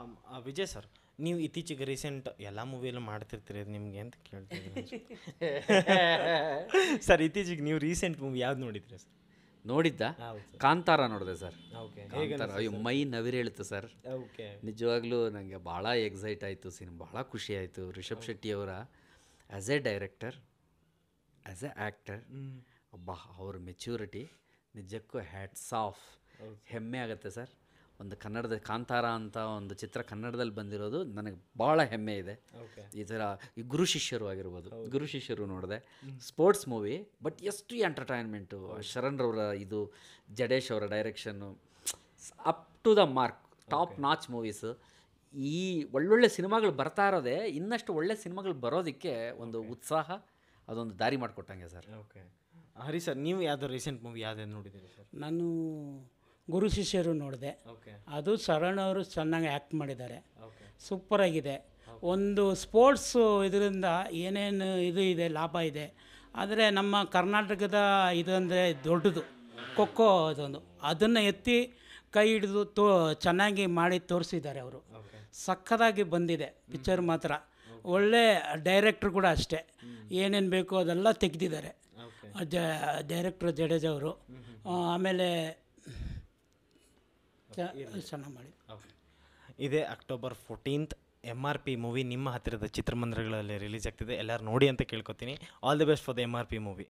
am, ಆ, Vijay sir ನೀವು ಇತ್ತೀಚೆಗೆ ರೀಸೆಂಟ್ ಎಲ್ಲ ಮೂವಿಯಲ್ಲೂ ಮಾಡ್ತಿರ್ತೀರಿ ಅದು ನಿಮ್ಗೆ ಅಂತ ಕೇಳ್ತಿದ್ದೀನಿ ಸರ್ ಇತ್ತೀಚೆಗೆ ನೀವು ರೀಸೆಂಟ್ ಮೂವಿ ಯಾವ್ದು ನೋಡಿದ್ರಿ ಸರ್ ನೋಡಿದ್ದ ಹೌದು ಸರ್ ಕಾಂತಾರ ನೋಡಿದೆ ಸರ್ ಓಕೆ ಕಾಂತಾರ ಅಯ್ಯೋ ಮೈ ನವಿರೇಳ್ತು ಸರ್ ಓಕೆ ನಿಜವಾಗ್ಲೂ ನನಗೆ ಭಾಳ ಎಕ್ಸೈಟ್ ಆಯಿತು ಸಿನಿಮಾ ಭಾಳ ಖುಷಿ ಆಯಿತು ರಿಷಬ್ ಶೆಟ್ಟಿ ಅವರ as a director as a actor ಒಬ್ಬ ಅವ್ರ ಮೆಚ್ಯೂರಿಟಿ ನಿಜಕ್ಕೂ ಹ್ಯಾಟ್ಸ್ ಆಫ್ ಹೆಮ್ಮೆ ಆಗುತ್ತೆ ಸರ್ ಒಂದು ಕನ್ನಡದ ಕಾಂತಾರ ಅಂತ ಒಂದು ಚಿತ್ರ ಕನ್ನಡದಲ್ಲಿ ಬಂದಿರೋದು ನನಗೆ ಭಾಳ ಹೆಮ್ಮೆ ಇದೆ ಓಕೆ ಈ ಥರ ಈ ಗುರು ಶಿಷ್ಯರು ಆಗಿರ್ಬೋದು ಗುರು ಶಿಷ್ಯರು ನೋಡಿದೆ ಸ್ಪೋರ್ಟ್ಸ್ ಮೂವಿ ಬಟ್ ಎಷ್ಟು ಎಂಟರ್ಟೈನ್ಮೆಂಟು ಶರಣ್ ರವರ ಇದು ಜಡೇಶ್ ಅವರ ಡೈರೆಕ್ಷನ್ನು up to the mark top notch movies ಈ ಒಳ್ಳೊಳ್ಳೆ ಸಿನಿಮಾಗಳು ಬರ್ತಾ ಇರೋದೇ ಇನ್ನಷ್ಟು ಒಳ್ಳೆ ಸಿನಿಮಾಗಳು ಬರೋದಕ್ಕೆ ಒಂದು ಉತ್ಸಾಹ ಅದೊಂದು ದಾರಿ ಮಾಡಿಕೊಟ್ಟಂಗೆ ಸರ್ ಓಕೆ ಹರಿ ಸರ್ ನೀವು ಯಾವ್ದು ರೀಸೆಂಟ್ ಮೂವಿ ಯಾವ್ದು ನೋಡಿದ್ದೀರಿ ಸರ್ ನಾನು ಗುರು ಶಿಷ್ಯರು ನೋಡಿದೆ ಓಕೆ ಅದು ಶರಣ್ ಅವರು ಚೆನ್ನಾಗಿ ಆ್ಯಕ್ಟ್ ಮಾಡಿದ್ದಾರೆ ಓಕೆ ಸೂಪರಾಗಿದೆ ಒಂದು ಸ್ಪೋರ್ಟ್ಸು ಇದರಿಂದ ಏನೇನು ಇದು ಇದೆ ಲಾಭ ಇದೆ ಆದರೆ ನಮ್ಮ ಕರ್ನಾಟಕದ ಇದು ಅಂದರೆ ದೊಡ್ಡದು ಖೋಖೋ ಅದೊಂದು ಅದನ್ನು ಎತ್ತಿ ಕೈ ಹಿಡಿದು ತೋ ಚೆನ್ನಾಗಿ ಮಾಡಿ ತೋರಿಸಿದ್ದಾರೆ ಅವರು ಓಕೆ ಸಕ್ಕದಾಗಿ ಬಂದಿದೆ ಪಿಕ್ಚರ್ ಮಾತ್ರ ಒಳ್ಳೆ ಡೈರೆಕ್ಟ್ರು ಕೂಡ ಅಷ್ಟೇ ಏನೇನು ಬೇಕೋ ಅದೆಲ್ಲ ತೆಗೆದಿದ್ದಾರೆ ಓಕೆ ಜ ಡೈರೆಕ್ಟ್ರು ಜಡೇಜಾ ಅವರು ಆಮೇಲೆ ಚೆನ್ನಾಗಿ ಮಾಡಿ ಓಕೆ ಇದೇ October fourteenth M R P movie ನಿಮ್ಮ ಹತ್ತಿರದ ಚಿತ್ರಮಂದಿರಗಳಲ್ಲಿ ರಿಲೀಸ್ ಆಗ್ತಿದೆ ಎಲ್ಲರೂ ನೋಡಿ ಅಂತ ಕೇಳ್ಕೊತೀನಿ all the best for the M R P movie